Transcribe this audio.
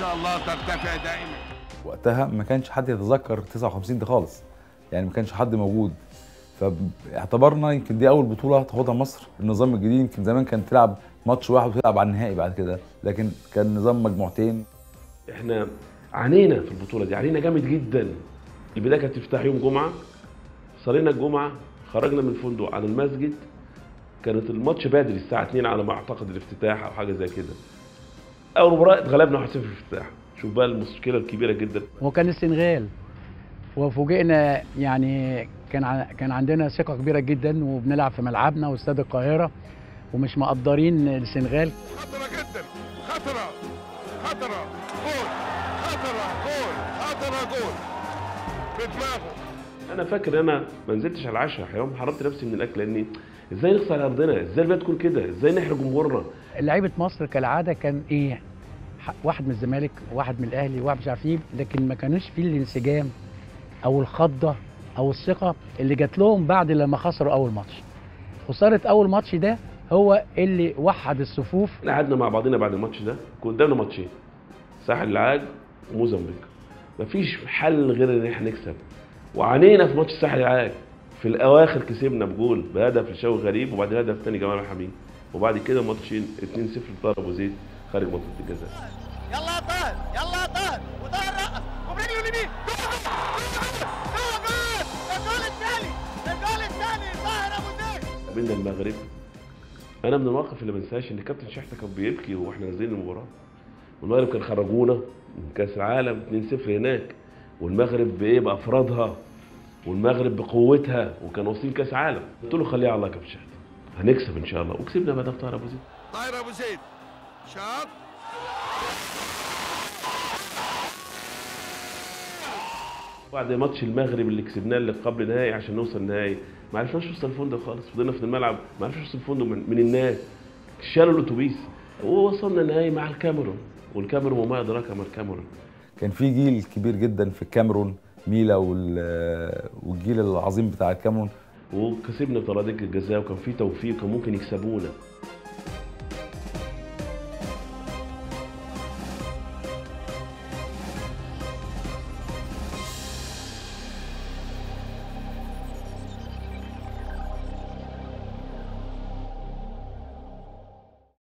شاء الله ترتفع دائما وقتها ما كانش حد يتذكر 59 دي خالص يعني ما كانش حد موجود فاعتبرنا يمكن دي اول بطوله تاخدها مصر النظام الجديد يمكن زمان كانت تلعب ماتش واحد وتلعب على النهائي بعد كده لكن كان نظام مجموعتين احنا عانينا في البطوله دي عانينا جامد جدا البدايه كانت تفتح يوم جمعه صلينا الجمعه خرجنا من الفندق على المسجد كانت الماتش بدري الساعه 2 على ما اعتقد الافتتاح او حاجه زي كده اول مباراه اتغلبنا 1-0 في الافتتاح شوف بقى المشكله الكبيره جدا وكان السنغال وفوجئنا يعني كان ع- كان عندنا ثقه كبيره جدا وبنلعب في ملعبنا واستاد القاهره ومش مقدرين السنغال خطرة جدا خطرة خطرة جول خطرة جول خطرة جول بدماغه انا فاكر انا ما نزلتش على العشاء يوم حرمت نفسي من الاكل لاني ازاي نخسر على ارضنا ازاي البلد تكون كده ازاي نحرق جمهورنا لعيبه مصر كالعاده كان ايه ح- واحد من الزمالك واحد من الاهلي واحد مش عارف ايه لكن ما كانوش فيه الانسجام او الخضه او الثقه اللي جات لهم بعد لما خسروا اول ماتش خساره اول ماتش ده هو اللي وحد الصفوف احنا قعدنا مع بعضنا بعد الماتش ده كان قدامنا ماتشين ساحل العاج وموزمبيق مفيش حل غير ان احنا نكسب وعانينا في ماتش ساحل العاج في الاواخر كسبنا بجول بهدف لشوقي غريب وبعدين هدف تاني جمال حميد وبعد كده ماتشين 2-0 لطاهر ابو زيد خارج منطقه الجزاء يلا يا طاهر يلا يا طاهر وطاهر رقص وبرجله اليمين جول جول جول الجول الثاني الجول الثاني طاهر ابو زيد بين المغرب انا من المواقف اللي ما انساهاش ان كابتن شحته كان بيبكي واحنا نازلين المباراه والمغرب كان خرجونا من كاس العالم 2-0 هناك والمغرب بايه بافرادها والمغرب بقوتها وكان واصلين كاس عالم قلت له خليها على الله يا كابتن شحته هنكسب ان شاء الله وكسبنا بعد طاهر ابو زيد طاهر ابو زيد شاط بعد ماتش المغرب اللي كسبناه اللي قبل نهائي عشان نوصل النهائي ما عرفناش نوصل الفندق خالص فضلنا في الملعب ما عرفناش نوصل الفندق من, من الناس شالوا الاتوبيس ووصلنا النهائي مع الكاميرون والكاميرون وما ادراك ما الكاميرون كان في جيل كبير جدا في الكاميرون ميلا وال- والجيل العظيم بتاع الكاميرون وكسبنا بطريقه الجزاء وكان في توفيق كان ممكن يكسبونا